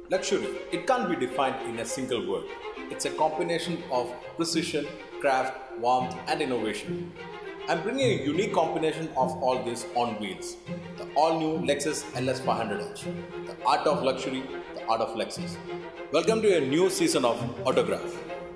Luxury, it can't be defined in a single word. It's a combination of precision, craft, warmth, and innovation. I'm bringing a unique combination of all this on wheels. The all new Lexus LS 500H. The art of luxury, the art of Lexus. Welcome to a new season of Autograph.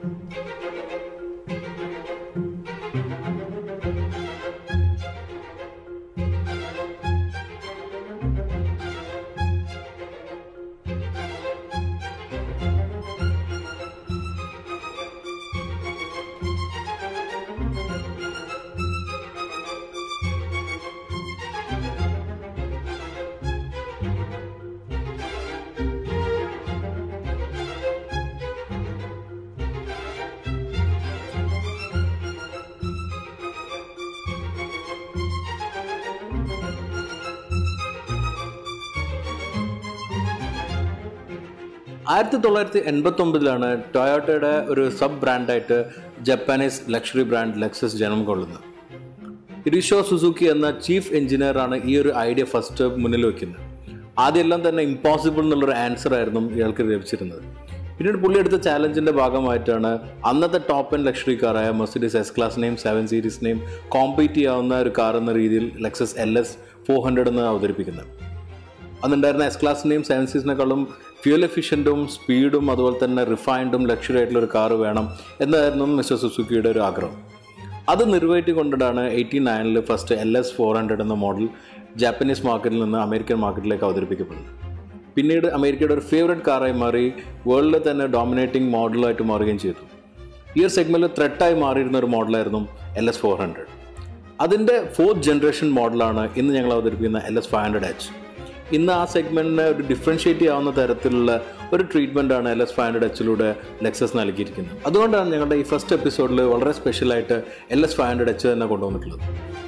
ആയിരത്തി തൊള്ളായിരത്തി എൺപത്തി ഒമ്പതിലാണ് ടൊയോട്ടയുടെ ഒരു sub ബ്രാൻഡായിട്ട് Japanese luxury brand Lexus ജന്മം കൊള്ളുന്നത് ഇറിഷോ Suzuki എന്ന ചീഫ് എഞ്ചിനീയറാണ് ഈ ഒരു ഐഡിയ ഫസ്റ്റ് മുന്നിൽ വെക്കുന്നത് ആദ്യമെല്ലാം തന്നെ ഇമ്പോസിബിൾ എന്നുള്ളൊരു ആൻസർ ആയിരുന്നു ഇയാൾക്ക് ലഭിച്ചിരുന്നത് പിന്നീട് പുള്ളി എടുത്ത ചാലഞ്ചിന്റെ ഭാഗമായിട്ടാണ് അന്നത്തെ ടോപ്പ് ആൻഡ് ലക്ഷറി കാറായ മെർസിഡീസ് എസ് ക്ലാസിനെയും സെവൻ സീരീസിനെയും കോമ്പീറ്റ് ചെയ്യാവുന്ന ഒരു കാർ എന്ന രീതിയിൽ Lexus L S four hundred എന്ന് അവതരിപ്പിക്കുന്നത് അന്നുണ്ടായിരുന്ന എസ് ക്ലാസിൻ്റെയും സെവൻ സീസിനേക്കാളും ഫ്യൂൽ എഫിഷ്യൻറ്റും സ്പീഡും അതുപോലെ തന്നെ റിഫൈൻഡും ലക്ഷറി ആയിട്ടുള്ള ഒരു കാർ വേണം എന്നതായിരുന്നു മിസ്റ്റർ സുസുക്കിയുടെ ഒരു ആഗ്രഹം അത് നിറവേറ്റിക്കൊണ്ടിട്ടാണ് എയ്റ്റി നയനിൽ first L S four hundred എന്ന മോഡൽ ജാപ്പനീസ് മാർക്കറ്റിൽ നിന്ന് അമേരിക്കൻ മാർക്കറ്റിലേക്ക് അവതരിപ്പിക്കപ്പെടുന്നത് പിന്നീട് അമേരിക്കയുടെ ഒരു ഫേവറേറ്റ് കാറായി മാറി വേൾഡിലെ തന്നെ ഡോമിനേറ്റിംഗ് മോഡലായിട്ട് മാറുകയും ചെയ്തു ഈ ഒരു സെഗ്മെൻറ്റിൽ ത്രെട്ടായി മാറിയിരുന്ന ഒരു മോഡലായിരുന്നു എൽ എസ് ഫോർ ഹൺഡ്രഡ് അതിൻ്റെ ഫോർത്ത് ജനറേഷൻ മോഡലാണ് ഇന്ന് ഞങ്ങൾ അവതരിപ്പിക്കുന്ന L S five hundred H ഇന്ന് ആ സെഗ്മെന്റിനെ ഒരു ഡിഫറൻഷ്യേറ്റ് ചെയ്യാവുന്ന തരത്തിലുള്ള ഒരു ട്രീറ്റ്മെന്റ് ആണ് എൽ എസ് ഫൈവ് ഹൺഡ്രഡ് എച്ചിലൂടെ ലെക്സസ് നൽകിയിരിക്കുന്നത് അതുകൊണ്ടാണ് ഞങ്ങളുടെ ഈ ഫസ്റ്റ് എപ്പിസോഡിൽ വളരെ സ്പെഷ്യലായിട്ട് L S five hundred H തന്നെ കൊണ്ടുവന്നിട്ടുള്ളത്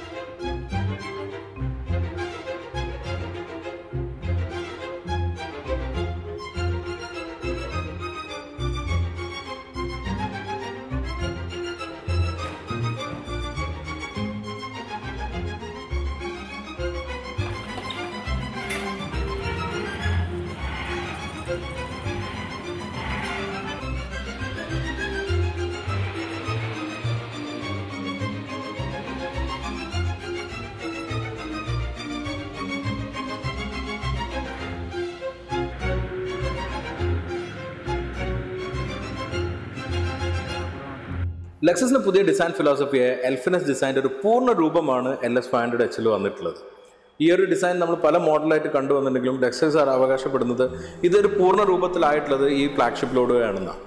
ലെക്സസിന്റെ പുതിയ ഡിസൈൻ ഫിലോസഫിയെ എൽഫിനസ് ഡിസൈൻ്റെ ഒരു പൂർണ്ണ രൂപമാണ് എൽ എസ് ഫൈവ് ഹൺഡ്രഡ് എച്ചിൽ വന്നിട്ടുള്ളത് ഈ ഒരു ഡിസൈൻ നമ്മൾ പല മോഡലായിട്ട് കണ്ടുവന്നിട്ടുണ്ടെങ്കിലും ലെക്സസ് അവകാശപ്പെടുന്നത് ഇതൊരു പൂർണ്ണ രൂപത്തിലായിട്ടുള്ളത് ഈ ഫ്ലാഗ്ഷിപ്പിലൂടെയാണെന്നാണ്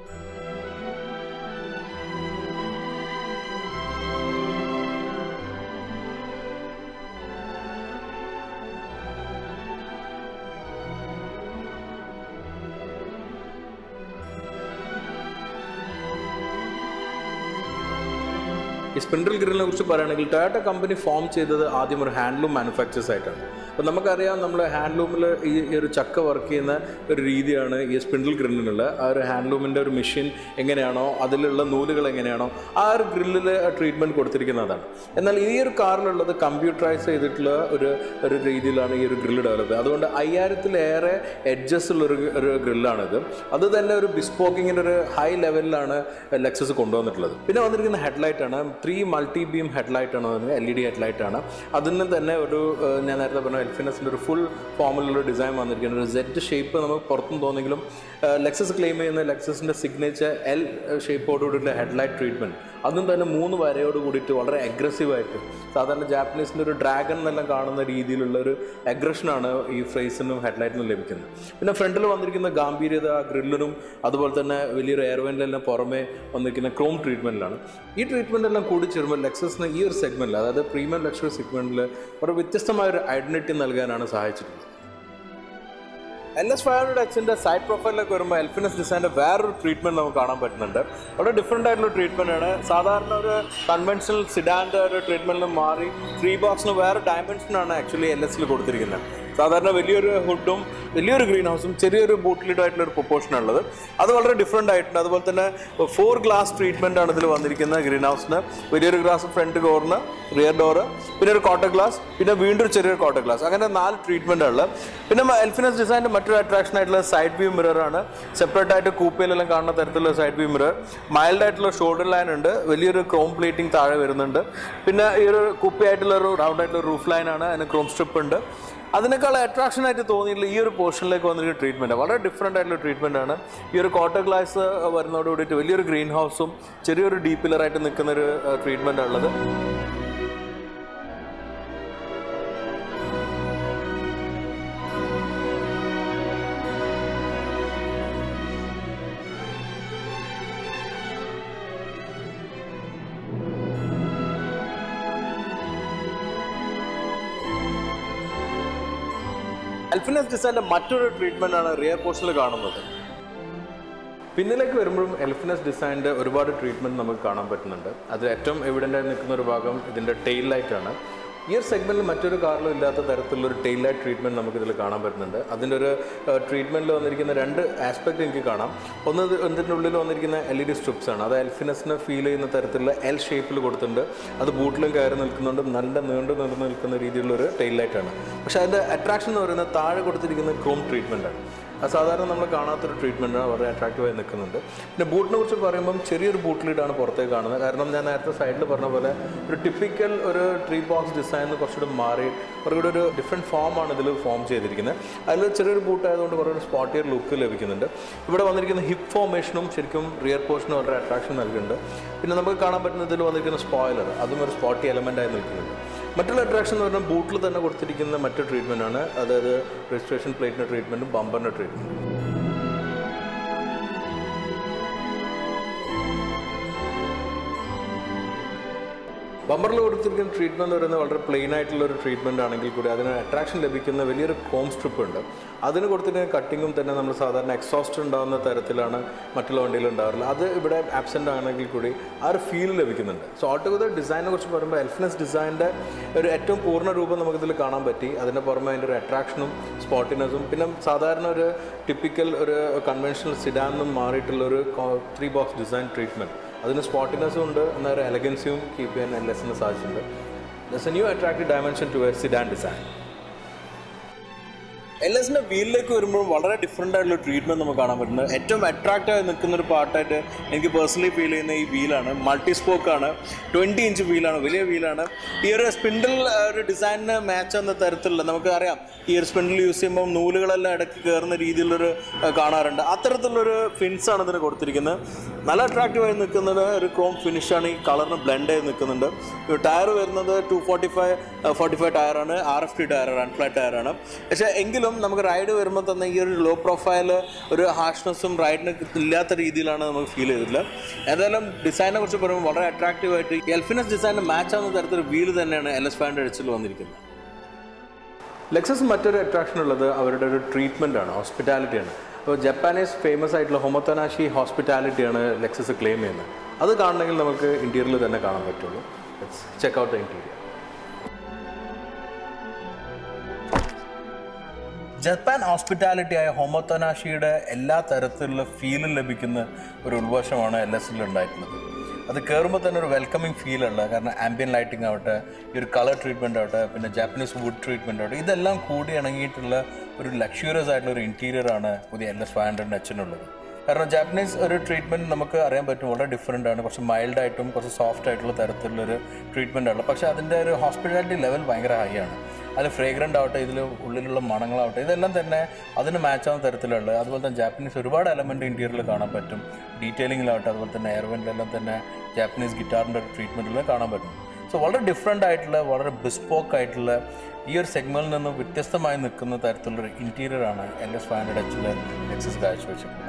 ഈ സ്പിൻഡൽ ഗ്രില്ലിനെ കുറിച്ച് പറയുകയാണെങ്കിൽ ടൊയോട്ട കമ്പനി ഫോം ചെയ്തത് ആദ്യം ഒരു ഹാൻഡ്ലൂം മാനുഫാക്ചേഴ്സ് ആയിട്ടാണ് അപ്പോൾ നമുക്കറിയാം നമ്മൾ ഹാൻഡ്ലൂമിൽ ഈ ഈ ഒരു ചക്ക വർക്ക് ചെയ്യുന്ന ഒരു രീതിയാണ് ഈ സ്പിൻഡൽ ഗ്രില്ലിനുള്ള ആ ഒരു ഹാൻഡ്ലൂമിൻ്റെ ഒരു മെഷീൻ എങ്ങനെയാണോ അതിലുള്ള നൂലുകൾ എങ്ങനെയാണോ ആ ഒരു ഗ്രില്ലിൽ ട്രീറ്റ്മെൻറ്റ് കൊടുത്തിരിക്കുന്നതാണ് എന്നാൽ ഈ ഒരു കാറിലുള്ളത് കമ്പ്യൂട്ടറൈസ് ചെയ്തിട്ടുള്ള ഒരു ഒരു രീതിയിലാണ് ഈ ഒരു ഗ്രില്ല് ഡെവലപ്പ് ചെയ്യുന്നത് അതുകൊണ്ട് അയ്യായിരത്തിലേറെ എഡ്ജസ് ഉള്ള ഒരു ഒരു ഗ്രില്ലാണിത് അത് തന്നെ ഒരു ബിസ്പോക്കിങ്ങിൻ്റെ ഒരു ഹൈ ലെവലിലാണ് ലെക്സസ് കൊണ്ടുവന്നിട്ടുള്ളത് പിന്നെ വന്നിരിക്കുന്ന ഹെഡ്ലൈറ്റ് ആണ് ത്രീ മൾട്ടി ബീം ഹെഡ്ലൈറ്റ് ആണ് വന്നത് എൽ ഇ ഡി ഹെഡ്ലൈറ്റ് ആണ് അതിന് തന്നെ ഒരു ഏഹ്, ഞാൻ നേരത്തെ പറഞ്ഞ എൽഫിനസിൻ്റെ ഒരു ഫുൾ ഫോമിലുള്ള ഡിസൈൻ വന്നിരിക്കുന്നത് ഒരു സെറ്റ് ഷേപ്പ് നമുക്ക് പുറത്തും തോന്നെങ്കിലും ലെക്സസ് ക്ലെയിം ചെയ്യുന്ന ലെക്സസിൻ്റെ സിഗ്നേച്ചർ എൽ ഷേപ്പോടുകൂടിയുള്ള ഹെഡ്ലൈറ്റ് ട്രീറ്റ്മെൻറ്റ് അതും തന്നെ മൂന്ന് വരയോട് കൂടിയിട്ട് വളരെ അഗ്രസീവായിട്ട് സാധാരണ ജാപ്പനീസിൻ്റെ ഒരു ഡ്രാഗൺ എന്നെല്ലാം കാണുന്ന രീതിയിലുള്ള ഒരു അഗ്രഷനാണ് ഈ ഫ്രേസിനും ഹെഡ്ലൈറ്റിനും ലഭിക്കുന്നത് പിന്നെ ഫ്രണ്ടിൽ വന്നിരിക്കുന്ന ഗാംഭീര്യത ഗ്രില്ലിനും അതുപോലെ തന്നെ വലിയൊരു എയർവെൻറ്റിലെല്ലാം പുറമെ വന്നിരിക്കുന്ന ക്രോം ട്രീറ്റ്മെൻറ്റിലാണ് ഈ ട്രീറ്റ്മെൻ്റ് എല്ലാം കൂടി ചേരുമ്പോൾ ലെക്സസിന് ഈ ഒരു സെഗ്മെൻറ്റിൽ അതായത് പ്രീമിയം ലക്ഷറി സെഗ്മെൻറ്റിൽ ഒരു വ്യത്യസ്തമായ ഒരു ഐഡൻറ്റിറ്റി നൽകാനാണ് സഹായിച്ചിട്ടുള്ളത് എൽ എസ് ഫൈവ് ഹൺഡ്രഡ് എക്സിൻ്റെ സൈഡ് പ്രൊഫൈലിലേക്ക് വരുമ്പോൾ എൽഫിനസ് ഡിസൈൻ്റെ വേറൊരു ട്രീറ്റ്മെൻറ്റ് നമുക്ക് കാണാൻ പറ്റുന്നുണ്ട് വളരെ ഡിഫറെൻ്റ് ആയിട്ടുള്ള ട്രീറ്റ്മെൻ്റ് ആണ് സാധാരണ ഒരു കൺവെൻഷണൽ സിഡാൻ്റെ ഒരു ട്രീറ്റ്മെൻറ്റിൽ മാറി ത്രീ ബോക്സിന് വേറെ ഡയമെൻഷനാണ് ആക്ച്വലി എൽ എസിൽ കൊടുത്തിരിക്കുന്നത് സാധാരണ വലിയൊരു ഹുഡും വലിയൊരു ഗ്രീൻ ഹൗസും ചെറിയൊരു ബോട്ടിലിഡായിട്ടുള്ള ഒരു പ്രൊപ്പോർഷൻ ഉള്ളത് അത് വളരെ ഡിഫറെൻ്റ് ആയിട്ടുണ്ട് അതുപോലെ തന്നെ ഫോർ ഗ്ലാസ് ട്രീറ്റ്മെൻ്റ് ആണ് ഇതിൽ വന്നിരിക്കുന്ന ഗ്രീൻ ഹൗസിന് വലിയൊരു ഗ്ലാസ് ഫ്രണ്ട് കോർന്ന് റിയർ ഡോറ് പിന്നെ ഒരു കോട്ട ഗ്ലാസ് പിന്നെ വീണ്ടും ഒരു ചെറിയൊരു കോട്ട ഗ്ലാസ് അങ്ങനെ നാല് ട്രീറ്റ്മെൻ്റ് ഉള്ളത് പിന്നെ എൽഫിനസ് ഡിസൈൻ്റെ മറ്റൊരു അട്രാക്ഷൻ ആയിട്ടുള്ള സൈഡ് വ്യൂ മിറർ ആണ് സെപ്പറേറ്റ് ആയിട്ട് കൂപ്പയിലെല്ലാം കാണുന്ന തരത്തിലുള്ള സൈഡ് വ്യൂ മിറർ മൈൽഡ് ആയിട്ടുള്ള ഷോൾഡർ ലൈൻ ഉണ്ട് വലിയൊരു ക്രോം പ്ലേറ്റിംഗ് താഴെ വരുന്നുണ്ട് പിന്നെ ഈ ഒരു കുപ്പി ഒരു റൗണ്ട് ആയിട്ടുള്ള റൂഫ് ലൈൻ ആണ് അതിന് ക്രോം സ്ട്രിപ്പ് ഉണ്ട് അതിനേക്കാൾ അട്രാക്ഷൻ ആയിട്ട് തോന്നിയിട്ടുള്ള ഈ ഒരു പോർഷനിലേക്ക് വന്നിരിക്കുന്ന ട്രീറ്റ്മെൻറ്റ് വളരെ ഡിഫറെൻ്റ് ആയിട്ടുള്ള ട്രീറ്റ്മെൻ്റ് ആണ് ഈ ഒരു കോട്ടർ ഗ്ലാസ് വരുന്നതോട് കൂടിയിട്ട് വലിയൊരു ഗ്രീൻ ഹൗസും ചെറിയൊരു ഡീ പില്ലറായിട്ട് നിൽക്കുന്ന ഒരു ട്രീറ്റ്മെൻ്റ് ഉള്ളത് അൽഫിനസ് ഡിസൈൻ്റെ മറ്റൊരു ട്രീറ്റ്മെൻ്റ് ആണ് റിയർ പോർഷനിൽ കാണുന്നത് പിന്നിലേക്ക് വരുമ്പോഴും എൽഫിനസ് ഡിസൈൻ്റെ ഒരുപാട് ട്രീറ്റ്മെൻറ്റ് നമുക്ക് കാണാൻ പറ്റുന്നുണ്ട് അതിൽ ഏറ്റവും എവിഡൻ്റ് ആയി നിൽക്കുന്ന ഒരു ഭാഗം ഇതിൻ്റെ ടെയിൽ ലൈറ്റ് ആണ് ഈ ഒരു സെഗ്മെൻറ്റിൽ മറ്റൊരു കാറിലും ഇല്ലാത്ത തരത്തിലുള്ള ഒരു ടെയിൽ ലൈറ്റ് ട്രീറ്റ്മെൻറ്റ് നമുക്ക് ഇതിൽ കാണാൻ പറ്റുന്നുണ്ട് അതിൻ്റെ ഒരു ട്രീറ്റ്മെൻറ്റിൽ വന്നിരിക്കുന്ന രണ്ട് ആസ്പെക്ട് എനിക്ക് കാണാം ഒന്ന് ഇത് ഇതിൻ്റെ ഉള്ളിൽ വന്നിരിക്കുന്ന എൽ ഇ ഡി സ്ട്രിപ്സ് ആണ് അത് എൽഫിനസിനെ ഫീൽ ചെയ്യുന്ന തരത്തിലുള്ള എൽ ഷേപ്പിൽ കൊടുത്തിട്ടുണ്ട് അത് ബൂട്ടിലും കയറി നിൽക്കുന്നുണ്ട് നല്ല നീണ്ടു നിന്നു നിൽക്കുന്ന രീതിയിലുള്ള ഒരു ടെയിൽ ലൈറ്റ് ആണ് പക്ഷേ അതിൻ്റെ അട്രാക്ഷൻ എന്ന് പറയുന്നത് താഴെ കൊടുത്തിരിക്കുന്ന ക്രോം ട്രീറ്റ്മെൻ്റ് ആണ് അത് സാധാരണ നമ്മൾ കാണാത്തൊരു ട്രീറ്റ്മെൻറ്റാണ് വളരെ അട്രാക്റ്റീവായി നിൽക്കുന്നുണ്ട് പിന്നെ ബൂട്ടിനെ കുറിച്ച് പറയുമ്പം ചെറിയൊരു ബൂട്ടിലിട്ടാണ് പുറത്തേക്ക് കാണുന്നത് കാരണം ഞാൻ നേരത്തെ സൈഡിൽ പറഞ്ഞ പോലെ ഒരു ടിപ്പിക്കൽ ഒരു ട്രീ ബോക്സ് ഡിസൈൻ കുറച്ചുകൂടി മാറി കുറച്ചുകൂടി ഒരു ഡിഫറെൻറ്റ് ഫോമാണ് ഇതിൽ ഫോം ചെയ്തിരിക്കുന്നത് അതിൽ ചെറിയൊരു ബൂട്ട് ആയതുകൊണ്ട് കുറേ ഒരു സ്പോട്ടിയർ ലുക്ക് ലഭിക്കുന്നുണ്ട് ഇവിടെ വന്നിരിക്കുന്ന ഹിപ്പ് ഫോമേഷനും ശരിക്കും റിയർ പോർഷനും വളരെ അട്രാക്ഷൻ നൽകുന്നുണ്ട് പിന്നെ നമുക്ക് കാണാൻ പറ്റുന്ന ഇതിൽ വന്നിരിക്കുന്ന സ്പോയിലർ അതും ഒരു സ്പോട്ടി എലമെൻ്റ് ആയി നിൽക്കുന്നുണ്ട് മറ്റുള്ള അട്രാക്ഷൻ എന്ന് പറഞ്ഞാൽ ബൂട്ടിൽ തന്നെ കൊടുത്തിരിക്കുന്ന മറ്റൊരു ട്രീറ്റ്മെൻ്റ് ആണ് അതായത് രജിസ്ട്രേഷൻ പ്ലേറ്റിൻ്റെ ട്രീറ്റ്മെൻറ്റും ബമ്പറിൻ്റെ ട്രീറ്റ്മെൻറ്റും ബമ്പറിൽ കൊടുത്തിരിക്കുന്ന ട്രീറ്റ്മെൻറ്റ് എന്ന് പറയുന്നത് വളരെ പ്ലെയിൻ ആയിട്ടുള്ള ഒരു ട്രീറ്റ്മെൻറ്റ് ആണെങ്കിൽ കൂടി അതിന് അട്രാക്ഷൻ ലഭിക്കുന്ന വലിയൊരു കോം സ്ട്രിപ്പ് ഉണ്ട് അതിന് കൊടുത്തിരിക്കുന്ന കട്ടിങ്ങും തന്നെ നമ്മൾ സാധാരണ എക്സോസ്റ്റ് ഉണ്ടാകുന്ന തരത്തിലാണ് മറ്റുള്ള വണ്ടിയിൽ ഉണ്ടാകാറില്ല അത് ഇവിടെ ആബ്സെൻ്റ് ആണെങ്കിൽ കൂടി ആ ഒരു ഫീൽ ലഭിക്കുന്നുണ്ട് സോ ഓൾട്ടുഗദർ ഡിസൈനെ കുറിച്ച് പറയുമ്പോൾ എൽഫിനസ് ഡിസൈൻ്റെ ഒരു ഏറ്റവും പൂർണ്ണ രൂപം നമുക്കിതിൽ കാണാൻ പറ്റി അതിൻ്റെ പുറമെ അതിൻ്റെ ഒരു അട്രാക്ഷനും സ്പോട്ടിനെസ്സും പിന്നെ സാധാരണ ഒരു ടിപ്പിക്കൽ ഒരു കൺവെൻഷണൽ സിഡാനും മാറിയിട്ടുള്ള ഒരു ത്രീ ബോക്സ് ഡിസൈൻ ട്രീറ്റ്മെൻറ്റ് അതിന് സ്പോട്ടിനെസ്സും ഉണ്ട് എന്നാൽ ഒരു എലഗൻസിയും കീപ്പ് ചെയ്യാൻ എൽ എസിന് സാധിച്ചിട്ടുണ്ട് thus a new attractive dimension to a sedan design L എസിന്റെ വീലിലേക്ക് വരുമ്പോൾ വളരെ ഡിഫറെൻ്റ് ആയിട്ടുള്ള ട്രീറ്റ്മെന്റ് നമുക്ക് കാണാൻ പറ്റുന്നത് ഏറ്റവും അട്രാക്റ്റീവ് ആയി നിൽക്കുന്ന ഒരു പാർട്ടായിട്ട് എനിക്ക് പേഴ്സണലി ഫീൽ ചെയ്യുന്ന ഈ വീലാണ് മൾട്ടി സ്പോക്ക് ആണ് ട്വൻറ്റി ഇഞ്ച് വീലാണ് വലിയ വീലാണ് ഈ ഒരു സ്പിൻഡിൽ ഒരു ഡിസൈനിന് മാച്ച് എന്ന തരത്തിലുള്ള നമുക്ക് അറിയാം ഈ ഒരു സ്പിൻഡിൽ യൂസ് ചെയ്യുമ്പോൾ നൂലുകളെല്ലാം ഇടയ്ക്ക് കയറുന്ന രീതിയിലുള്ളൊരു അഹ് കാണാറുണ്ട് അത്തരത്തിലുള്ളൊരു ഫിൻസ് ആണ് ഇതിന് കൊടുത്തിരിക്കുന്നത് നല്ല അട്രാക്റ്റീവ് ആയി നിൽക്കുന്നത് ഒരു ക്രോം ഫിനിഷാണ് ഈ കളറിന് ബ്ലെൻഡ് ആയി നിൽക്കുന്നുണ്ട് ടയർ വരുന്നത് two forty five forty five ടയറാണ് ആർ എഫ് ടി ടയറാണ് ഫ്ലാറ്റ് ടയറാണ് പക്ഷേ എങ്കിലും നമുക്ക് റൈഡ് വരുമ്പോൾ തന്നെ ഈ ഒരു ലോ പ്രൊഫൈൽ ഒരു ഹാർഷ്നെസ്സും റൈഡിന് ഇല്ലാത്ത രീതിയിലാണ് നമുക്ക് ഫീൽ ചെയ്തിട്ടുള്ളത് ഏതായാലും ഡിസൈനെ കുറിച്ച് പറയുമ്പോൾ വളരെ അട്രാക്റ്റീവ് ആയിട്ട് എൽഫിനസ് ഡിസൈനിന് മാച്ച് ആവുന്ന തരത്തിൽ വീല് തന്നെയാണ് എൽ എസ് ഫാൻ്റെ അടിച്ചിൽ വന്നിരിക്കുന്നത് ലെക്സസ് മറ്റൊരു അട്രാക്ഷൻ ഉള്ളത് അവരുടെ ഒരു ട്രീറ്റ്മെൻ്റ് ആണ് ഹോസ്പിറ്റാലിറ്റി ആണ് അപ്പോൾ ജപ്പാനീസ് ഫേമസ് ആയിട്ടുള്ള ഹൊമത്തനാഷി ഹോസ്പിറ്റാലിറ്റിയാണ് ലെക്സസ് ക്ലെയിം ചെയ്യുന്നത് അത് കാണണമെങ്കിൽ നമുക്ക് ഇന്റീരിയറിൽ തന്നെ കാണാൻ പറ്റുള്ളൂ check out the interior Japan hospitality ആയ ഹോമോത്തനാഷിയുടെ എല്ലാ തരത്തിലുള്ള ഫീലും ലഭിക്കുന്ന ഒരു ഉൾവശമാണ് എൽ എസിൽ ഉണ്ടായിട്ടുള്ളത് അത് കയറുമ്പോൾ തന്നെ ഒരു വെൽക്കമിങ് ഫീൽ ഉള്ള കാരണം ആംബിയൻ ലൈറ്റിംഗ് ആവട്ടെ ഈ ഒരു കളർ ട്രീറ്റ്മെൻ്റ് ആവട്ടെ പിന്നെ ജാപ്പനീസ് വുഡ് ട്രീറ്റ്മെൻ്റ് ആവട്ടെ ഇതെല്ലാം കൂടി ഇണങ്ങിയിട്ടുള്ള ഒരു ലക്ഷറിയസ് ആയിട്ടുള്ള ഒരു ഇൻറ്റീരിയർ ആണ് പുതിയ എൽ എസ് ഫൈവ് ഹൺഡ്രഡ് എച്ചിനുള്ളത് കാരണം ജാപ്പനീസ് ഒരു ട്രീറ്റ്മെൻറ്റ് നമുക്ക് അറിയാൻ പറ്റും വളരെ ഡിഫറെൻ്റ് ആണ് കുറച്ച് മൈൽഡ് ആയിട്ടും കുറച്ച് സോഫ്റ്റ് ആയിട്ടുള്ള തരത്തിലുള്ളൊരു ട്രീറ്റ്മെൻ്റ് ആണ് പക്ഷേ അതിൻ്റെ ഒരു ഹോസ്പിറ്റാലിറ്റി ലെവൽ ഭയങ്കര ഹൈ ആണ് അത് ഫ്രേഗ്രൻ്റ് ആവട്ടെ ഇതിൽ ഉള്ളിലുള്ള മണങ്ങളാവട്ടെ ഇതെല്ലാം തന്നെ അതിന് മാച്ച് ആവുന്ന തരത്തിലുള്ള അതുപോലെ തന്നെ ജാപ്പനീസ് ഒരുപാട് എലമെൻറ്റ് ഇൻറ്റീരിയറിൽ കാണാൻ പറ്റും ഡീറ്റെയിലിങ്ങിലാവട്ടെ അതുപോലെ തന്നെ എയർവെൻറ്റിലെല്ലാം തന്നെ ജാപ്പനീസ് ഗിറ്റാറിൻ്റെ ട്രീറ്റ്മെൻറ്റിൽ കാണാൻ പറ്റും സോ വളരെ ഡിഫറെൻ്റ് ആയിട്ടുള്ള വളരെ ബിസ്പോക്ക് ആയിട്ടുള്ള ഈ ഒരു സെഗ്മെന്റിൽ നിന്ന് വ്യത്യസ്തമായി നിൽക്കുന്ന തരത്തിലുള്ള ഒരു ഇൻറ്റീരിയർ ആണ് എൽ എസ് ഫൈവ് ഹൺഡ്രഡ് എച്ചിൽ ലെക്സസ് കാഴ്ചവെച്ചിട്ടുള്ളത്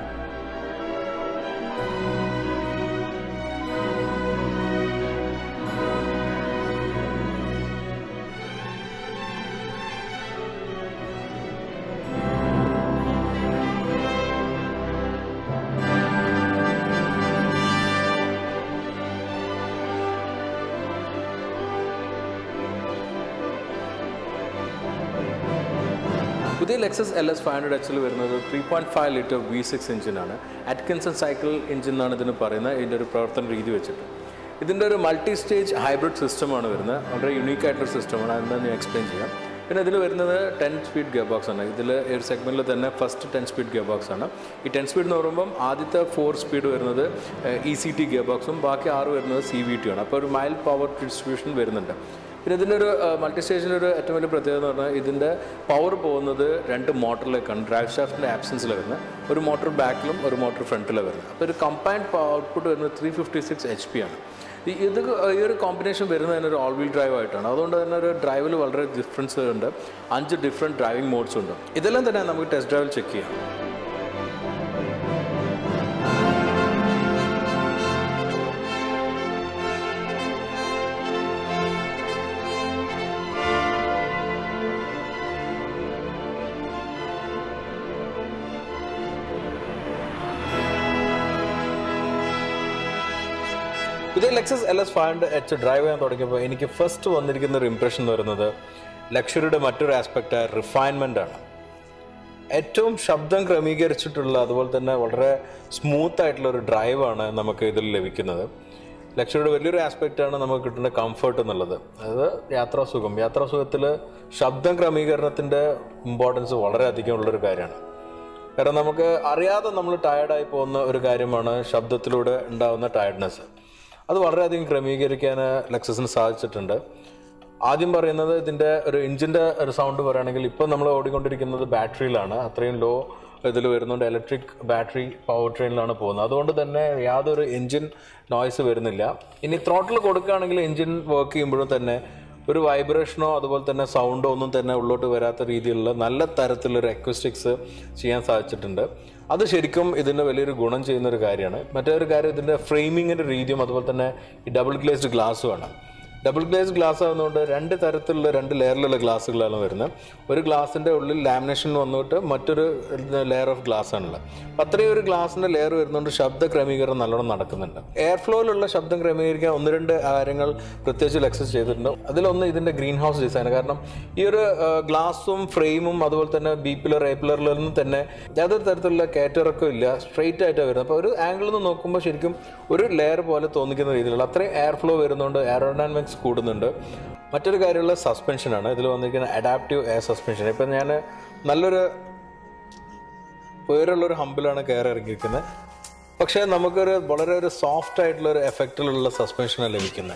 പുതിയ Lexus L S five hundred എച്ചിൽ വരുന്നത് three point five litre V six എഞ്ചിനാണ് അറ്റ്കിൻസൺ സൈക്കിൾ എഞ്ചിൻ എന്നാണ് ഇതിന് പറയുന്നത് ഇതിൻ്റെ ഒരു പ്രവർത്തന രീതി വെച്ചിട്ട് ഇതിൻ്റെ ഒരു മൾട്ടി സ്റ്റേജ് ഹൈബ്രിഡ് സിസ്റ്റമാണ് വരുന്നത് വളരെ യുണീക്ക് ആയിട്ടുള്ള സിസ്റ്റമാണ് അതെന്താണെന്ന് ഞാൻ എക്സ്പ്ലെയിൻ ചെയ്യാം പിന്നെ ഇതിൽ വരുന്നത് ടെൻ സ്പീഡ് ഗിയർ ബോക്സ് ആണ് ഇതിൽ ഒരു സെഗ്മെൻറ്റിൽ തന്നെ first ten speed gear box ആണ് ഈ ടെൻ സ്പീഡ് എന്ന് പറയുമ്പം ആദ്യത്തെ ഫോർ സ്പീഡ് വരുന്നത് ഇ സി ടി ഗിയർ ബോക്സും ബാക്കി ആറ് വരുന്നത് സി വി ടി ആണ് അപ്പോൾ ഒരു മൈൽഡ് പവർ ഡിസ്ട്രിബ്യൂഷൻ വരുന്നുണ്ട് പിന്നെ ഇതിൻ്റെ ഒരു മൾട്ടി സ്റ്റേഷൻ്റെ ഒരു ഏറ്റവും വലിയ പ്രത്യേകത എന്ന് പറഞ്ഞാൽ ഇതിൻ്റെ പവർ പോകുന്നത് രണ്ട് മോട്ടറിലേക്കാണ് ഡ്രൈവ് ഷാഫ്റ്റിൻ്റെ ആബ്സൻസിൽ വരുന്നത് ഒരു മോട്ടർ ബാക്കിലും ഒരു മോട്ടർ ഫ്രണ്ടിലും വരുന്നത് അപ്പോൾ ഒരു കമ്പൈൻഡ് ഔട്ട്പുട്ട് വരുന്നത് three fifty six H P ആണ് ഈ ഇത് ഈ ഒരു കോമ്പിനേഷൻ വരുന്നത് തന്നെ ഒരു ഓൾ വീൽ ഡ്രൈവ് ആയിട്ടാണ് അതുകൊണ്ട് തന്നെ ഒരു ഡ്രൈവിൽ വളരെ ഡിഫറൻസ് ഉണ്ട് അഞ്ച് ഡിഫറെൻറ്റ് ഡ്രൈവിംഗ് മോഡ്സ് ഉണ്ട് ഇതെല്ലാം തന്നെ നമുക്ക് ടെസ്റ്റ് ഡ്രൈവിൽ ചെക്ക് ചെയ്യാം ഇത് Lexus L S five hundred H drive ചെയ്യാൻ തുടങ്ങിയപ്പോൾ എനിക്ക് ഫസ്റ്റ് വന്നിരിക്കുന്ന ഒരു ഇംപ്രഷൻ എന്ന് പറയുന്നത് ലക്ഷറിയുടെ മറ്റൊരു ആസ്പെക്റ്റ് റിഫൈൻമെൻ്റ് ആണ് ഏറ്റവും ശബ്ദം ക്രമീകരിച്ചിട്ടുള്ള അതുപോലെ തന്നെ വളരെ സ്മൂത്ത് ആയിട്ടുള്ള ഒരു ഡ്രൈവാണ് നമുക്ക് ഇതിൽ ലഭിക്കുന്നത് ലക്ഷറിയുടെ വലിയൊരു ആസ്പെക്റ്റാണ് നമുക്ക് കിട്ടുന്ന കംഫർട്ട് എന്നുള്ളത് അതായത് യാത്രാസുഖം യാത്രാസുഖത്തിൽ ശബ്ദം ക്രമീകരണത്തിൻ്റെ ഇമ്പോർട്ടൻസ് വളരെയധികം ഉള്ളൊരു കാര്യമാണ് കാരണം നമുക്ക് അറിയാതെ നമ്മൾ ടയർഡായി പോകുന്ന ഒരു കാര്യമാണ് ശബ്ദത്തിലൂടെ ഉണ്ടാകുന്ന ടയർഡ്നെസ് അത് വളരെയധികം ക്രമീകരിക്കാൻ ലെക്സസിന് സാധിച്ചിട്ടുണ്ട് ആദ്യം പറയുന്നത് ഇതിൻ്റെ ഒരു എഞ്ചിൻ്റെ ഒരു സൗണ്ട് പറയുകയാണെങ്കിൽ ഇപ്പോൾ നമ്മൾ ഓടിക്കൊണ്ടിരിക്കുന്നത് ബാറ്ററിയിലാണ് അത്രയും ലോ ഇതിൽ വരുന്നുണ്ട് ഇലക്ട്രിക് ബാറ്ററി പവർ ട്രെയിനിലാണ് പോകുന്നത് അതുകൊണ്ട് തന്നെ യാതൊരു എഞ്ചിൻ നോയ്സ് വരുന്നില്ല ഇനി ത്രോട്ടിൽ കൊടുക്കുകയാണെങ്കിൽ എഞ്ചിൻ വർക്ക് ചെയ്യുമ്പോഴും തന്നെ ഒരു വൈബ്രേഷനോ അതുപോലെ തന്നെ സൗണ്ടോ ഒന്നും തന്നെ ഉള്ളോട്ട് വരാത്ത രീതിയിലുള്ള നല്ല തരത്തിലൊരു അക്വസ്റ്റിക്സ് ചെയ്യാൻ സാധിച്ചിട്ടുണ്ട് അത് ശരിക്കും ഇതിന് വലിയൊരു ഗുണം ചെയ്യുന്ന ഒരു കാര്യമാണ് മറ്റൊരു കാര്യം ഇതിൻ്റെ ഫ്രെയിമിങ്ങിൻ്റെ രീതിയും അതുപോലെ തന്നെ ഈ ഡബിൾ ഗ്ലേസ്ഡ് ഗ്ലാസ്സുമാണ് ഡബിൾ ഗ്ലേസ് ഗ്ലാസ് ആകുന്നതുകൊണ്ട് രണ്ട് തരത്തിലുള്ള രണ്ട് ലെയറിലുള്ള ഗ്ലാസ്സുകളാണ് വരുന്നത് ഒരു ഗ്ലാസിൻ്റെ ഉള്ളിൽ ലാമിനേഷൻ വന്നിട്ട് മറ്റൊരു ലെയർ ഓഫ് ഗ്ലാസ് ആണുള്ളത് അപ്പം അത്രയും ഒരു ഗ്ലാസിൻ്റെ ലെയർ വരുന്നതുകൊണ്ട് ശബ്ദ ക്രമീകരണം നല്ലോണം നടക്കുന്നുണ്ട് എയർ ഫ്ലോയിലുള്ള ശബ്ദം ക്രമീകരിക്കാൻ ഒന്ന് രണ്ട് കാര്യങ്ങൾ പ്രത്യേകിച്ച് ലെക്സസ് ചെയ്തിട്ടുണ്ട് അതിലൊന്ന് ഇതിൻ്റെ ഗ്രീൻ ഹൗസ് ഡിസൈൻ കാരണം ഈ ഒരു ഗ്ലാസും ഫ്രെയിമും അതുപോലെ തന്നെ ബി പില്ലർ എ പില്ലറിലൊന്നും തന്നെ യാതൊരു തരത്തിലുള്ള കയറ്റിറക്കം ഇല്ല സ്ട്രെയിറ്റ് ആയിട്ടാണ് വരുന്നത് അപ്പോൾ ഒരു ആംഗിളിൽ നിന്ന് നോക്കുമ്പോൾ ശരിക്കും ഒരു ലെയർ പോലെ തോന്നിക്കുന്ന രീതിയിലുള്ള അത്രയും എയർ ഫ്ലോ വരുന്നതുകൊണ്ട് എയറോഡൈനാമിക്സ് കൂടുന്നുണ്ട് മറ്റൊരു കാര്യമുള്ള സസ്പെൻഷനാണ് ഇതിൽ വന്നിരിക്കുന്ന അഡാപ്റ്റീവ് എയർ സസ്പെൻഷൻ ഇപ്പം ഞാൻ നല്ലൊരു ഉയരമുള്ളൊരു ഹമ്പിലാണ് കയറി ഇറങ്ങിയിരിക്കുന്നത് പക്ഷേ നമുക്കൊരു വളരെ ഒരു സോഫ്റ്റ് ആയിട്ടുള്ള ഒരു എഫക്റ്റിലുള്ള സസ്പെൻഷനാണ് ലഭിക്കുന്നത്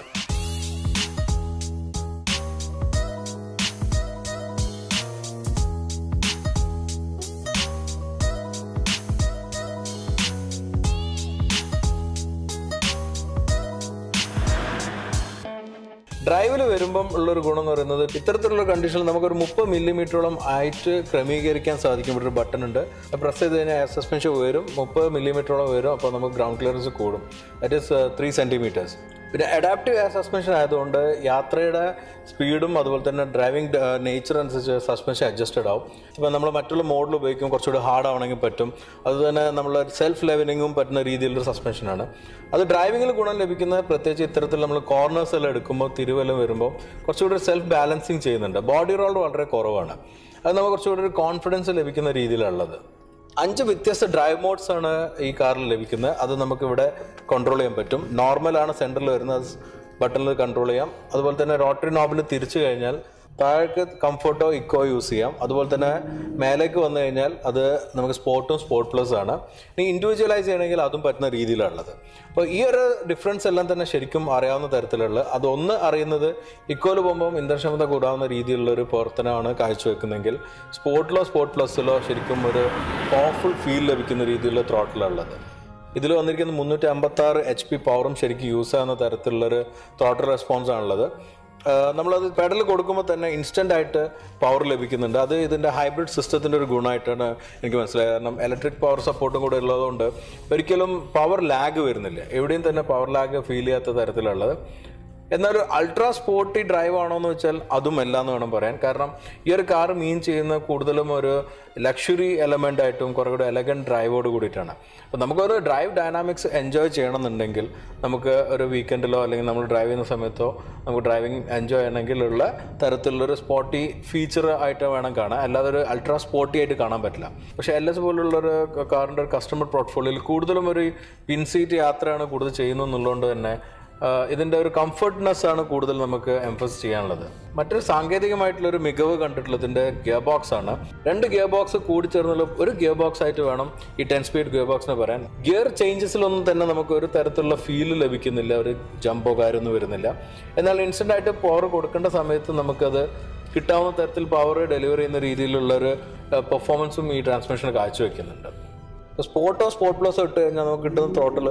ഡ്രൈവിൽ വരുമ്പം ഉള്ളൊരു ഗുണം എന്ന് പറയുന്നത് ഇത്തരത്തിലുള്ള കണ്ടീഷനിൽ നമുക്കൊരു മുപ്പത് മില്ലിമീറ്ററോളം ആയിട്ട് ക്രമീകരിക്കാൻ സാധിക്കും ഒരു ബട്ടൺ ഉണ്ട് പ്രസ് ചെയ്ത് കഴിഞ്ഞാൽ എയർ സസ്പെൻഷൻ ഉയരും മുപ്പത് മില്ലിമീറ്ററോളം വരും അപ്പോൾ നമുക്ക് ഗ്രൗണ്ട് ക്ലിയറൻസ് കൂടും ദറ്റ് ഈസ് ത്രീ സെൻറ്റിമീറ്റേഴ്സ് പിന്നെ അഡാപ്റ്റീവ് എയർ സസ്പെൻഷൻ ആയതുകൊണ്ട് യാത്രയുടെ സ്പീഡും അതുപോലെ തന്നെ ഡ്രൈവിംഗ് നേച്ചർ അനുസരിച്ച് സസ്പെൻഷൻ അഡ്ജസ്റ്റഡ് ആവും ഇപ്പോൾ നമ്മൾ മറ്റുള്ള മോഡൽ ഉപയോഗിക്കും കുറച്ചുകൂടി ഹാർഡ് ആവണമെങ്കിൽ പറ്റും അതുതന്നെ നമ്മൾ സെൽഫ് ലെവലിങ്ങും പറ്റുന്ന രീതിയിലുള്ള സസ്പെൻഷനാണ് അത് ഡ്രൈവിങ്ങിൽ ഗുണം ലഭിക്കുന്നത് പ്രത്യേകിച്ച് ഇത്തരത്തിൽ നമ്മൾ കോർണേഴ്സ് എല്ലാം എടുക്കുമ്പോൾ തിരുവല്ലം വരുമ്പോൾ കുറച്ചുകൂടി സെൽഫ് ബാലൻസിങ് ചെയ്യുന്നുണ്ട് ബോഡി റോൾ വളരെ കുറവാണ് അത് നമുക്ക് കുറച്ചുകൂടി ഒരു കോൺഫിഡൻസ് ലഭിക്കുന്ന രീതിയിലുള്ളത് അഞ്ച് വ്യത്യസ്ത ഡ്രൈവ് മോഡ്സ് ആണ് ഈ കാറിൽ ലഭിക്കുന്നത് അത് നമുക്ക് ഇവിടെ കൺട്രോൾ ചെയ്യാൻ പറ്റും നോർമലാണ് സെൻറ്ററിൽ വരുന്നത് ബട്ടണിൽ കൺട്രോൾ ചെയ്യാം അതുപോലെ തന്നെ റോട്ടറി നോബിൽ തിരിച്ചു കഴിഞ്ഞാൽ താഴേക്ക് കംഫർട്ടോ ഇക്കോ യൂസ് ചെയ്യാം അതുപോലെ തന്നെ മേലേക്ക് വന്നു കഴിഞ്ഞാൽ അത് നമുക്ക് സ്പോർട്ടും സ്പോർട്ട് പ്ലസ് ആണ് ഇനി ഇൻഡിവിജ്വലൈസ് ചെയ്യണമെങ്കിൽ അതും പറ്റുന്ന രീതിയിലുള്ളത് അപ്പോൾ ഈ ഒരു ഡിഫറൻസ് എല്ലാം തന്നെ ശരിക്കും അറിയാവുന്ന തരത്തിലുള്ള അതൊന്ന് അറിയുന്നത് ഇക്കോയിൽ പോകുമ്പോൾ ഇന്ധനക്ഷമത കൂടാവുന്ന രീതിയിലുള്ള ഒരു പ്രവർത്തനമാണ് കാഴ്ചവെക്കുന്നതെങ്കിൽ സ്പോർട്ടിലോ സ്പോർട്ട് പ്ലസ്സിലോ ശരിക്കും ഒരു പവർഫുൾ ഫീൽ ലഭിക്കുന്ന രീതിയിലുള്ള ത്രോട്ടിലുള്ളത് ഇതിൽ വന്നിരിക്കുന്ന മുന്നൂറ്റി അമ്പത്തി ആറ് എച്ച് പി പവറും ശരിക്കും യൂസ് ആവുന്ന തരത്തിലുള്ളൊരു ത്രോട്ടൽ റെസ്പോൺസ് ആണുള്ളത് ആഹ് നമ്മളത് പെഡൽ കൊടുക്കുമ്പോൾ തന്നെ ഇൻസ്റ്റൻ്റ് ആയിട്ട് പവർ ലഭിക്കുന്നുണ്ട് അത് ഇതിൻ്റെ ഹൈബ്രിഡ് സിസ്റ്റത്തിൻ്റെ ഒരു ഗുണമായിട്ടാണ് എനിക്ക് മനസ്സിലായത് കാരണം ഇലക്ട്രിക് പവർ സപ്പോർട്ടും കൂടെ ഉള്ളതുകൊണ്ട് ഒരിക്കലും പവർ ലാഗ് വരുന്നില്ല എവിടെയും തന്നെ പവർ ലാഗ് ഫീൽ ചെയ്യാത്ത തരത്തിലുള്ളത് എന്നാൽ ഒരു അൾട്രാ സ്പോർട്ടി ഡ്രൈവ് ആണോ എന്ന് വെച്ചാൽ അതും അല്ല എന്ന് വേണം പറയാൻ കാരണം ഈ ഒരു കാർ മീൻ ചെയ്യുന്ന കൂടുതലും ഒരു ലക്ഷറി എലമെൻ്റ് ആയിട്ടും കുറേ കൂടെ എലഗൻറ്റ് ഡ്രൈവോട് കൂടിയിട്ടാണ് അപ്പോൾ നമുക്കൊരു ഡ്രൈവ് ഡൈനാമിക്സ് എൻജോയ് ചെയ്യണമെന്നുണ്ടെങ്കിൽ നമുക്ക് ഒരു വീക്കെൻഡിലോ അല്ലെങ്കിൽ നമ്മൾ ഡ്രൈവ് ചെയ്യുന്ന സമയത്തോ നമുക്ക് ഡ്രൈവിംഗ് എൻജോയ് ചെയ്യണമെങ്കിലുള്ള തരത്തിലുള്ളൊരു സ്പോർട്ടി ഫീച്ചർ ആയിട്ട് വേണം കാണാൻ അല്ലാതെ ഒരു അൾട്രാ സ്പോർട്ടി ആയിട്ട് കാണാൻ പറ്റില്ല പക്ഷേ എൽ എസ് പോലുള്ളൊരു കാറിൻ്റെ ഒരു കസ്റ്റമർ പോർട്ട്ഫോളിയോയിൽ കൂടുതലും ഒരു പിൻ സീറ്റ് യാത്രയാണ് കൂടുതൽ ചെയ്യുന്നത് എന്നുള്ളതുകൊണ്ട് തന്നെ ആഹ് ഇതിൻ്റെ ഒരു കംഫർട്ട്നെസ് ആണ് കൂടുതൽ നമുക്ക് എംഫസ് ചെയ്യാനുള്ളത് മറ്റൊരു സാങ്കേതികമായിട്ടുള്ള ഒരു മികവ് കണ്ടിട്ടുള്ളത് ഇതിൻ്റെ ഗിയർ ബോക്സ് ആണ് രണ്ട് ഗിയർ ബോക്സ് കൂടി ചേർന്നുള്ള ഒരു ഗിയർ ബോക്സ് ആയിട്ട് വേണം ഈ ടെൻ സ്പീഡ് ഗിയർ ബോക്സിനെ പറയാൻ ഗിയർ ചേഞ്ചസിലൊന്നും തന്നെ നമുക്ക് ഒരു തരത്തിലുള്ള ഫീൽ ലഭിക്കുന്നില്ല ഒരു ജമ്പോ കാര്യമൊന്നും വരുന്നില്ല എന്നാൽ ഇൻസ്റ്റൻ്റ് ആയിട്ട് പവർ കൊടുക്കേണ്ട സമയത്ത് നമുക്കത് കിട്ടാവുന്ന തരത്തിൽ പവർ ഡെലിവറി ചെയ്യുന്ന രീതിയിലുള്ള ഒരു പെർഫോമൻസും ഈ ട്രാൻസ്മിഷൻ കാഴ്ചവെക്കുന്നുണ്ട് സ്പോർട്ടോ സ്പോർട്ട് പ്ലസോ ഇട്ട് കഴിഞ്ഞാൽ നമുക്ക് കിട്ടുന്ന ത്രോട്ടിൽ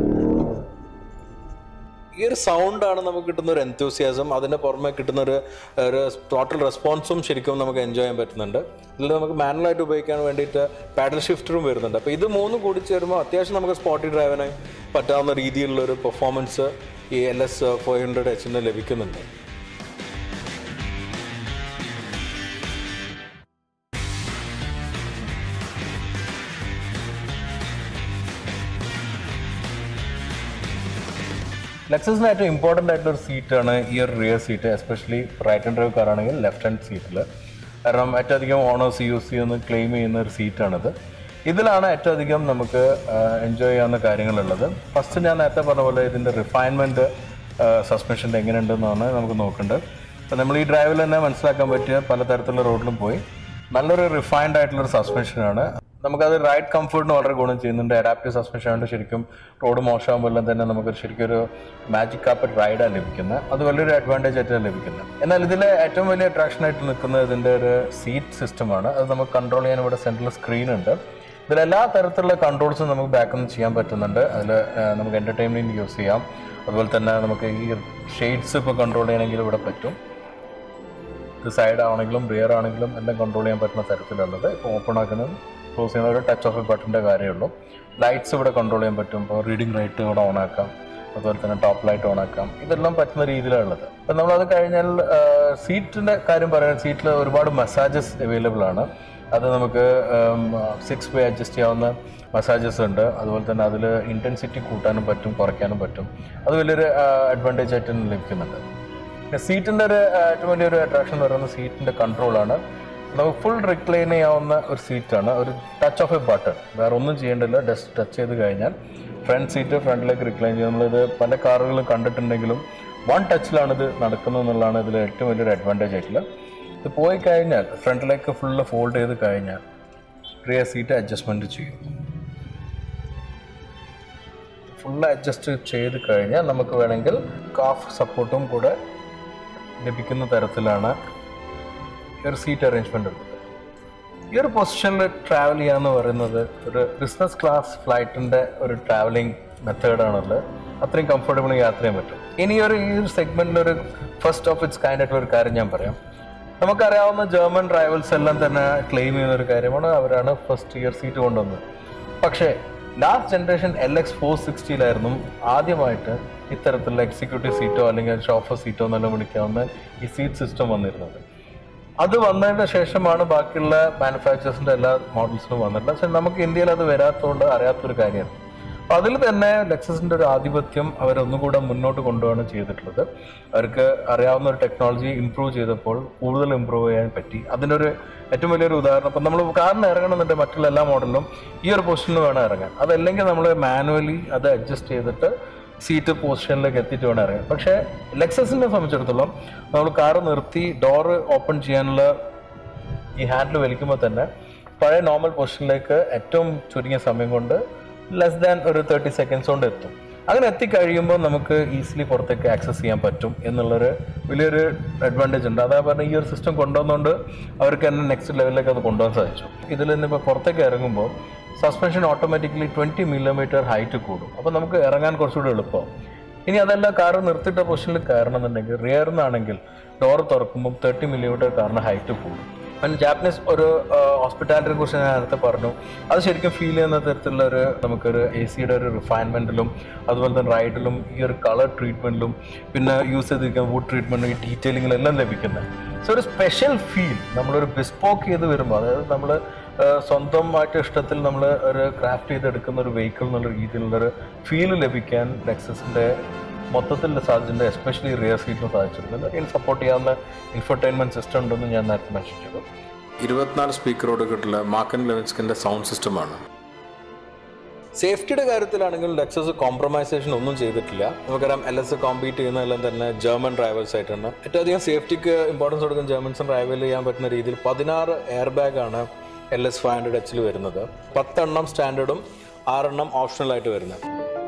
ഈ ഒരു സൗണ്ടാണ് നമുക്ക് കിട്ടുന്ന ഒരു എൻതൂസിയാസം അതിന് പുറമെ കിട്ടുന്ന ഒരു ഒരു ടോട്ടൽ റെസ്പോൺസും ശരിക്കും നമുക്ക് എൻജോയ് ചെയ്യാൻ പറ്റുന്നുണ്ട് ഇതിൽ നമുക്ക് മാനുവലായിട്ട് ഉപയോഗിക്കാൻ വേണ്ടിയിട്ട് പാഡൽ ഷിഫ്റ്ററും വരുന്നുണ്ട് അപ്പോൾ ഇത് മൂന്നും കൂടി ചേരുമ്പോൾ അത്യാവശ്യം നമുക്ക് സ്പോട്ടി ഡ്രൈവിന് പറ്റാവുന്ന രീതിയിലുള്ള ഒരു പെർഫോമൻസ് ഈ എൽ എസ് ഫൈവ് ഹൺഡ്രഡ് എച്ചിന് ലഭിക്കുന്നുണ്ട് ലെക്സസിന് ഏറ്റവും ഇമ്പോർട്ടൻ്റ് ആയിട്ടുള്ള ഒരു സീറ്റാണ് ഈ ഒരു rear seat especially right hand drive കാറാണെങ്കിൽ ലെഫ്റ്റ് ഹാൻഡ് സീറ്റിൽ കാരണം ഏറ്റവും അധികം ഓണേഴ്സ് യൂസ് ചെയ്യുന്ന ക്ലെയിം ചെയ്യുന്ന ഒരു സീറ്റാണിത് ഇതിലാണ് ഏറ്റവും അധികം നമുക്ക് എൻജോയ് ചെയ്യാവുന്ന കാര്യങ്ങളുള്ളത് ഫസ്റ്റ് ഞാൻ നേരത്തെ പറഞ്ഞ പോലെ ഇതിൻ്റെ റിഫൈൻമെൻറ്റ് സസ്പെൻഷൻ്റെ എങ്ങനെയുണ്ടെന്നാണ് നമുക്ക് നോക്കേണ്ടത് അപ്പോൾ നമ്മൾ ഈ ഡ്രൈവിൽ തന്നെ മനസ്സിലാക്കാൻ പറ്റിയ പലതരത്തിലുള്ള റോഡിലും പോയി നല്ലൊരു റിഫൈൻഡ് ആയിട്ടുള്ളൊരു സസ്പെൻഷനാണ് നമുക്കത് റൈഡ് കംഫർട്ടിന് വളരെ ഗുണം ചെയ്യുന്നുണ്ട് അഡാപ്റ്റീവ് സസ്പെൻഷൻ ആയതുകൊണ്ട് ശരിക്കും റോഡ് മോശമാകുമ്പോൾ തന്നെ നമുക്ക് ശരിക്കും ഒരു മാജിക് കാപ്പറ്റ് റൈഡാണ് ലഭിക്കുന്നത് അത് വലിയൊരു അഡ്വാൻറ്റേജ് ആയിട്ടാണ് ലഭിക്കുന്നത് എന്നാൽ ഇതിലെ ഏറ്റവും വലിയ അട്രാക്ഷൻ ആയിട്ട് നിൽക്കുന്നത് ഇതിൻ്റെ ഒരു സീറ്റ് സിസ്റ്റമാണ് അത് നമുക്ക് കൺട്രോൾ ചെയ്യാൻ ഇവിടെ സെൻട്രൽ സ്ക്രീൻ ഉണ്ട് ഇതിൽ എല്ലാ തരത്തിലുള്ള കൺട്രോൾസും നമുക്ക് ബാക്കിൽ നിന്ന് ചെയ്യാൻ പറ്റുന്നുണ്ട് അതിൽ നമുക്ക് എൻ്റർടൈൻമെൻറ്റ് യൂസ് ചെയ്യാം അതുപോലെ തന്നെ നമുക്ക് ഈ ഷെയ്ഡ്സ് ഇപ്പോൾ കൺട്രോൾ ചെയ്യണമെങ്കിൽ ഇവിടെ പറ്റും ഇത് സൈഡ് ആണെങ്കിലും റിയർ ആണെങ്കിലും എല്ലാം കൺട്രോൾ ചെയ്യാൻ പറ്റുന്ന തരത്തിലുള്ളത് ഇപ്പോൾ ഓപ്പൺ ആക്കുന്നത് ക്ലോസ് ചെയ്യുന്ന ഒരു ടച്ച് ഓഫ് ബട്ടൻ്റെ കാര്യമുള്ളൂ ലൈറ്റ്സ് ഇവിടെ കൺട്രോൾ ചെയ്യാൻ പറ്റും ഇപ്പോൾ റീഡിംഗ് ലൈറ്റ് ഇവിടെ ഓൺ ആക്കാം അതുപോലെ തന്നെ ടോപ്പ് ലൈറ്റ് ഓൺ ആക്കാം ഇതെല്ലാം പറ്റുന്ന രീതിയിലുള്ളത് അപ്പം നമ്മളത് കഴിഞ്ഞാൽ സീറ്റിൻ്റെ കാര്യം പറയുന്നത് സീറ്റിൽ ഒരുപാട് മസാജസ് അവൈലബിൾ ആണ് അത് നമുക്ക് സിക്സ് വേ അഡ്ജസ്റ്റ് ചെയ്യാവുന്ന മസാജസ് ഉണ്ട് അതുപോലെ തന്നെ അതിൽ ഇൻറ്റൻസിറ്റി കൂട്ടാനും പറ്റും കുറയ്ക്കാനും പറ്റും അത് വലിയൊരു അഡ്വാൻറ്റേജ് ആയിട്ട് തന്നെ ലഭിക്കുന്നുണ്ട് പിന്നെ സീറ്റിൻ്റെ ഒരു ആ, ഏറ്റവും വലിയൊരു അട്രാക്ഷൻ എന്ന് പറയുന്നത് സീറ്റിൻ്റെ കൺട്രോളാണ് നമുക്ക് ഫുൾ റിക്ലൈൻ ചെയ്യാവുന്ന ഒരു സീറ്റാണ് ഒരു ടച്ച് ഓഫ് എ ബട്ടൺ വേറെ ഒന്നും ചെയ്യേണ്ടില്ല ജസ്റ്റ് ടച്ച് ചെയ്ത് കഴിഞ്ഞാൽ ഫ്രണ്ട് സീറ്റ് ഫ്രണ്ടിലേക്ക് റിക്ലൈൻ ചെയ്യും നമ്മളിത് പല കാറുകളും കണ്ടിട്ടുണ്ടെങ്കിലും വൺ ടച്ചിലാണ് ഇത് നടക്കുന്നത് എന്നുള്ളതാണ് ഇതിൽ ഏറ്റവും വലിയൊരു അഡ്വാൻറ്റേജ് ആയിട്ടുള്ള ഇത് പോയി കഴിഞ്ഞാൽ ഫ്രണ്ടിലേക്ക് ഫുള്ള് ഫോൾഡ് ചെയ്ത് കഴിഞ്ഞാൽ റിയർ സീറ്റ് അഡ്ജസ്റ്റ്മെൻറ്റ് ചെയ്യും ഫുള്ള് അഡ്ജസ്റ്റ് ചെയ്ത് കഴിഞ്ഞാൽ നമുക്ക് വേണമെങ്കിൽ കാഫ് സപ്പോർട്ടും കൂടെ ലഭിക്കുന്ന തരത്തിലാണ് ഈ ഒരു സീറ്റ് അറേഞ്ച്മെൻ്റ് ഉള്ളത് ഈ ഒരു പൊസിഷനിൽ ട്രാവൽ ചെയ്യാന്ന് പറയുന്നത് ഒരു ബിസിനസ് ക്ലാസ് ഫ്ലൈറ്റിൻ്റെ ഒരു ട്രാവലിംഗ് മെത്തേഡാണുള്ളത് അത്രയും കംഫർട്ടബിൾ യാത്ര ചെയ്യാൻ പറ്റും ഇനി ഒരു ഈ ഒരു സെഗ്മെൻറ്റിൽ ഒരു ഫസ്റ്റ് ഓഫ് ഇറ്റ്സ് കൈൻഡ് ആയിട്ടുള്ള ഒരു കാര്യം ഞാൻ പറയാം നമുക്കറിയാവുന്ന ജർമ്മൻ ഡ്രൈവേഴ്സ് എല്ലാം തന്നെ ക്ലെയിം ചെയ്യുന്ന ഒരു കാര്യമാണ് അവരാണ് ഫസ്റ്റ് ഇയർ സീറ്റ് കൊണ്ടുവന്നത് പക്ഷേ last generation L X four സിക്സ്റ്റിയിലായിരുന്നു ആദ്യമായിട്ട് ഇത്തരത്തിലുള്ള എക്സിക്യൂട്ടീവ് സീറ്റോ അല്ലെങ്കിൽ ഷോഫർ സീറ്റോ എന്നെല്ലാം വിളിക്കാവുന്ന ഈ സീറ്റ് സിസ്റ്റം വന്നിരുന്നത് അത് വന്നതിന് ശേഷമാണ് ബാക്കിയുള്ള മാനുഫാക്ചേഴ്സിന്റെ എല്ലാ മോഡൽസിനും വന്നിട്ടുള്ളത് പക്ഷെ നമുക്ക് ഇന്ത്യയിൽ അത് വരാത്തതുകൊണ്ട് അറിയാത്തൊരു കാര്യമാണ് അപ്പോൾ അതിൽ തന്നെ ലെക്സസിന്റെ ഒരു ആധിപത്യം അവരൊന്നുകൂടെ മുന്നോട്ട് കൊണ്ടുപോവാണ് ചെയ്തിട്ടുള്ളത് അവർക്ക് അറിയാവുന്ന ഒരു ടെക്നോളജി ഇംപ്രൂവ് ചെയ്തപ്പോൾ കൂടുതൽ ഇംപ്രൂവ് ചെയ്യാൻ പറ്റി അതിനൊരു ഏറ്റവും വലിയൊരു ഉദാഹരണം ഇപ്പം നമ്മൾ കാറിന് ഇറങ്ങണമെന്നുണ്ടെങ്കിൽ മറ്റുള്ള എല്ലാ മോഡലിലും ഈ ഒരു പൊസിഷനിൽ വേണം ഇറങ്ങാൻ അതല്ലെങ്കിൽ നമ്മൾ മാനുവലി അത് അഡ്ജസ്റ്റ് ചെയ്തിട്ട് സീറ്റ് പൊസിഷനിലേക്ക് എത്തിയിട്ട് വേണം ഇറങ്ങാൻ പക്ഷേ ലെക്സസിനെ സംബന്ധിച്ചിടത്തോളം നമ്മൾ കാറ് നിർത്തി ഡോറ് ഓപ്പൺ ചെയ്യാനുള്ള ഈ ഹാൻഡിൽ വലിക്കുമ്പോൾ തന്നെ പഴയ നോർമൽ പൊസിഷനിലേക്ക് ഏറ്റവും ചുരുങ്ങിയ സമയം കൊണ്ട് ലെസ് ദാൻ ഒരു തേർട്ടി സെക്കൻഡ്സ് കൊണ്ട് എത്തും അങ്ങനെ എത്തിക്കഴിയുമ്പോൾ നമുക്ക് ഈസിലി പുറത്തേക്ക് ആക്സസ് ചെയ്യാൻ പറ്റും എന്നുള്ളൊരു വലിയൊരു അഡ്വാൻറ്റേജ് ഉണ്ട് അതാ പറഞ്ഞ ഈ ഒരു സിസ്റ്റം കൊണ്ടുവന്നുകൊണ്ട് അവർക്ക് തന്നെ നെക്സ്റ്റ് ലെവലിലേക്ക് അത് കൊണ്ടുപോകാൻ സാധിച്ചു ഇതിൽ നിന്ന് ഇപ്പോൾ പുറത്തേക്ക് ഇറങ്ങുമ്പോൾ suspension automatically twenty millimetre height കൂടും അപ്പോൾ നമുക്ക് ഇറങ്ങാൻ കുറച്ചുകൂടി എളുപ്പമാവും ഇനി അതല്ല കാറ് നിർത്തിയിട്ട പൊസിഷനിൽ കയറണമെന്നുണ്ടെങ്കിൽ റിയറിനാണെങ്കിൽ ഡോർ തുറക്കുമ്പോൾ തേർട്ടി മില്ലിമീറ്റർ കാറിന് ഹൈറ്റ് കൂടും ജാപ്പനീസ് ഒരു ഹോസ്പിറ്റാലിറ്റിയെ കുറിച്ച് ഞാൻ നേരത്തെ പറഞ്ഞു അത് ശരിക്കും ഫീൽ ചെയ്യുന്ന തരത്തിലുള്ള ഒരു നമുക്കൊരു എ സിയുടെ ഒരു റിഫൈൻമെൻറ്റിലും അതുപോലെ തന്നെ റൈഡിലും ഈ ഒരു കളർ ട്രീറ്റ്മെൻറ്റിലും പിന്നെ യൂസ് ചെയ്തിരിക്കുന്ന വുഡ് ട്രീറ്റ്മെൻറ്റും ഈ ഡീറ്റെയിലിങ്ങിലെല്ലാം ലഭിക്കുന്നത് സോ ഒരു സ്പെഷ്യൽ ഫീൽ നമ്മളൊരു ബിസ്പോക്ക് ചെയ്ത് വരുമ്പോൾ അതായത് നമ്മൾ സ്വന്തമായിട്ട് ഇഷ്ടത്തിൽ നമ്മൾ ഒരു ക്രാഫ്റ്റ് ചെയ്തെടുക്കുന്ന ഒരു വെഹിക്കിൾ എന്നുള്ള രീതിയിലുള്ളൊരു ഫീൽ ലഭിക്കാൻ ലെക്സസിൻ്റെ മൊത്തത്തിൽ സാധിച്ചിട്ടുണ്ട് എസ്പെഷ്യലി റിയർ സീറ്റിന് സാധിച്ചിട്ടുണ്ട് ഇതിന് സപ്പോർട്ട് ചെയ്യാവുന്ന ഇൻഫർടൈൻമെൻറ്റ് സിസ്റ്റം ഉണ്ടെന്ന് ഞാൻ നേരത്തെ മെൻഷൻ ചെയ്തു ഇരുപത്തിനാല് സ്പീക്കറോട് കിട്ടുള്ള മാക്കൻ ലെവൻസ്കിൻ്റെ സൗണ്ട് സിസ്റ്റമാണ് സേഫ്റ്റിയുടെ കാര്യത്തിലാണെങ്കിൽ ലെക്സസ് കോംപ്രമൈസേഷൻ ഒന്നും ചെയ്തിട്ടില്ല നമുക്കറിയാം എൽ എസ് കോമ്പീറ്റ് ചെയ്യുന്നതെല്ലാം തന്നെ ജർമ്മൻ ഡ്രൈവേഴ്സ് ആയിട്ടാണ് ഏറ്റവും അധികം സേഫ്റ്റിക്ക് ഇമ്പോർട്ടൻസ് കൊടുക്കുന്ന ജർമ്മൻസും ഡ്രൈവിൽ ചെയ്യാൻ പറ്റുന്ന രീതിയിൽ പതിനാറ് എയർ ബാഗാണ് എൽ എസ് ഫൈവ് ഹൺഡ്രഡ് എച്ചിൽ വരുന്നത് പത്തെണ്ണം സ്റ്റാൻഡേർഡും ആറെണ്ണം ഓപ്ഷണലായിട്ട് വരുന്നത്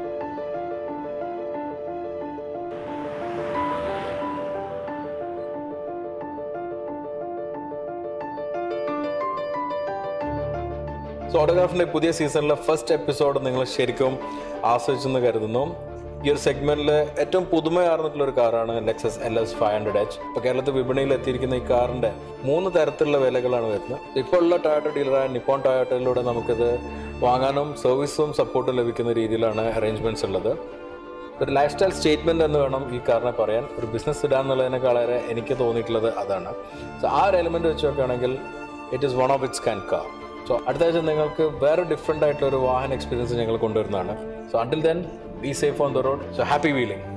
സോ ഓട്ടോഗ്രാഫിൻ്റെ പുതിയ സീസണിലെ ഫസ്റ്റ് എപ്പിസോഡ് നിങ്ങൾ ശരിക്കും ആസ്വദിച്ചെന്ന് കരുതുന്നു ഈ ഒരു സെഗ്മെന്റിൽ ഏറ്റവും പുതുമയാർന്നിട്ടുള്ള ഒരു കാറാണ് Lexus L S five hundred H ഇപ്പോൾ കേരളത്തിൽ വിപണിയിൽ എത്തിയിരിക്കുന്ന ഈ കാറിന്റെ മൂന്ന് തരത്തിലുള്ള വിലകളാണ് വരുന്നത് ഇപ്പോൾ ഉള്ള ടൊയോട്ട ഡീലറായ നിപ്പോൺ ടൊയോട്ടയിലൂടെ നമുക്കിത് വാങ്ങാനും സർവീസും സപ്പോർട്ടും ലഭിക്കുന്ന രീതിയിലാണ് അറേഞ്ച്മെന്റ്സ് ഉള്ളത് ഒരു ലൈഫ് സ്റ്റൈൽ സ്റ്റേറ്റ്മെന്റ് എന്ന് വേണം ഈ കാറിനെ പറയാൻ ഒരു ബിസിനസ് ഇടാന്നുള്ളതിനേക്കാളേറെ എനിക്ക് തോന്നിയിട്ടുള്ളത് അതാണ് സോ ആ ഒരു എലിമെന്റ് വെച്ച് നോക്കുകയാണെങ്കിൽ it is one of its kind car so അടുത്ത ആഴ്ച നിങ്ങൾക്ക് വേറെ ഡിഫറെൻ്റ് ആയിട്ടുള്ള ഒരു വാഹന എക്സ്പീരിയൻസ് ഞങ്ങൾ കൊണ്ടുവരുന്നതാണ് so until then be safe on the road so happy wheeling